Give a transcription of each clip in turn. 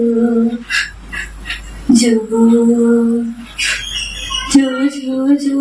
ಜೋ ಜೋ ಜೋ ಜೋ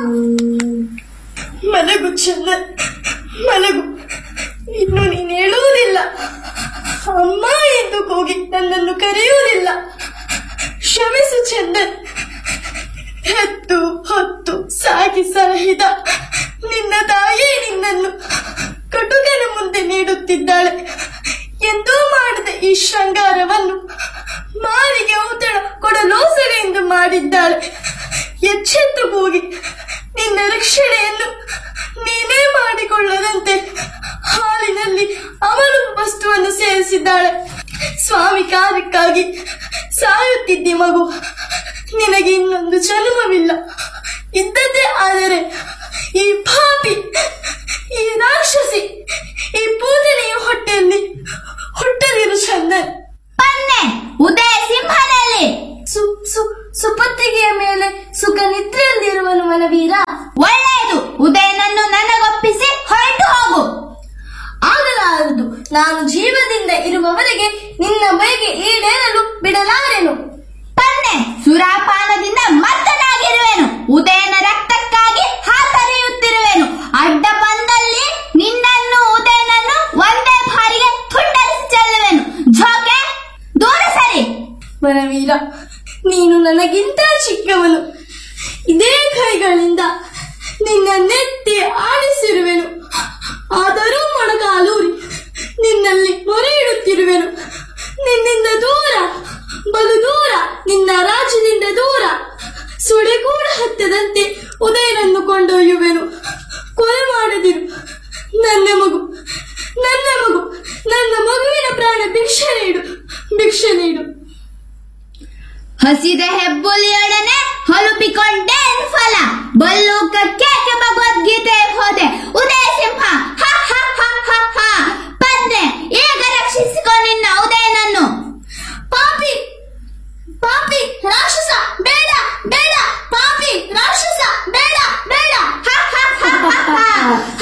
ಮಲಗು ಚಂದ ಮಲಗು ಇನ್ನು ನೀನು ಹೇಳುವುದಿಲ್ಲ ಅಮ್ಮ ಎಂದು ಕೂಗಿ ನನ್ನನ್ನು ಕರೆಯುವುದಿಲ್ಲ ಕ್ಷಮಿಸು ಚಂದನ್ ಹೆತ್ತು ಹೊತ್ತು ಸಾಗಿ ಸಹಿದ ನಿನ್ನ ತಾಯಿ ನಿನ್ನನ್ನು ಕಟುಕನ ಮುಂದೆ ನೀಡುತ್ತಿದ್ದಾಳೆ ಎಂದೂ ಮಾಡದ ಈ ಶೃಂಗಾರವನ್ನು ಮಾರಿಗೆ ಔತಣ ಕೊಡಲೋಸಲೆಂದು ಮಾಡಿದ್ದಾಳೆ ಎಚ್ಚೆತ್ತು ಕೂಗಿ ನಿನ್ನ ರಕ್ಷಣೆಯನ್ನು ನೀನೇ ಮಾಡಿಕೊಳ್ಳದಂತೆ ಹಾಲಿನಲ್ಲಿ ಅವಳು ವಸ್ತುವನ್ನು ಸೇರಿಸಿದ್ದಾಳೆ ಸ್ವಾಮಿ ಕಾರ್ಯಕ್ಕಾಗಿ ಸಾಯುತ್ತಿದ್ದೆ ಮಗು ನಿನಗೆ ಇನ್ನೊಂದು ಜನ್ಮವಿಲ್ಲ ಇದ್ದದ್ದೇ ಆದರೆ ಈ ಪಾಪಿ ಈ ರಾಕ್ಷಸಿ ಈ ಪೂಜನೆಯ ಹೊಟ್ಟೆಯಲ್ಲಿ ಹುಟ್ಟಲಿರು ಚಂದನ್ ಪನ್ನೆ ಉದಯ ಸಿಂಹನಲ್ಲಿ ಸು ಸು ಸುಪತ್ತಿಗೆಯ ಮೇಲೆ ಸುಖ ನಿದ್ರೆಯಲ್ಲಿರುವನು ಮನವೀರ ಒಳ್ಳೆಯದು ಉದಯನನ್ನು ನನಗೊಪ್ಪಿಸಿ ಹೊರಟು ಹೋಗು ಆಗಲಾರದು ನಾನು ಜೀವದಿಂದ ಇರುವವರೆಗೆ ನಿನ್ನ ಬೈಗೆ ಈಡೇರಲು ಬಿಡಲಾರೆನು ಪನ್ನೆ ಸುರಾಪಾನದಿಂದ ಮತ್ತನಾಗಿರುವೆನು ಉದಯನ ರಕ್ತಕ್ಕಾಗಿ ಹಾತರಿಯುತ್ತಿರುವೆನು ಅಡ್ಡ ಬಂದಲ್ಲಿ ನಿನ್ನನ್ನು ಉದಯನನ್ನು ಒಂದೇ ಬಾರಿಗೆ ತುಂಡರಿಸಿ ಚೆಲ್ಲುವೆನು ಝೋಕೆ ದೂರ ಸರಿ ಮನವೀರ ನೀನು ನನಗಿಂತ ಚಿಕ್ಕವನು ಇದೇ ಕೈಗಳಿಂದ ನಿನ್ನ ನೆತ್ತಿ ಆಡಿಸಿರುವೆನು ಆದರೂ ಮೊಣಕಾಲೂರಿ ನಿನ್ನಲ್ಲಿ ಮೊರೆ ಇಡುತ್ತಿರುವೆನು ನಿನ್ನಿಂದ ದೂರ ಬಲು ದೂರ ನಿನ್ನ ರಾಜ್ಯದಿಂದ ದೂರ ಸುಡೆ ಕೂಡ ಹತ್ತದಂತೆ ಉದಯನನ್ನು ಕೊಂಡೊಯ್ಯುವೆನು ಕೊಲೆ ಮಾಡದಿರು ನನ್ನ ಮಗು ನನ್ನ ಮಗು ನನ್ನ ಮಗುವಿನ ಪ್ರಾಣ ಭಿಕ್ಷೆ ನೀಡು ಭಿಕ್ಷೆ ನೀಡು ಹಸಿದ ಹೆಬ್ಬುಲಿಯೊಡನೆ ಹೊಲುಪಿಕೊಂಡೇನು ಫಲ ಬಲ್ಲೂಕಕ್ಕೆ ಭಗವದ್ಗೀತೆ ಹೋದೆ ಉದಯ ಸಿಂಹ ಹ ಹ ಹ ಹ ಹ ಪಂದೆ ಈಗ ರಕ್ಷಿಸಿಕೊ ನಿನ್ನ ಉದಯನನ್ನು ಪಾಪಿ ಪಾಪಿ ರಾಕ್ಷಸ ಬೇಡ ಬೇಡ ಪಾಪಿ ರಾಕ್ಷಸ ಬೇಡ ಬೇಡ ಹ ಹ ಹ ಹ ಹ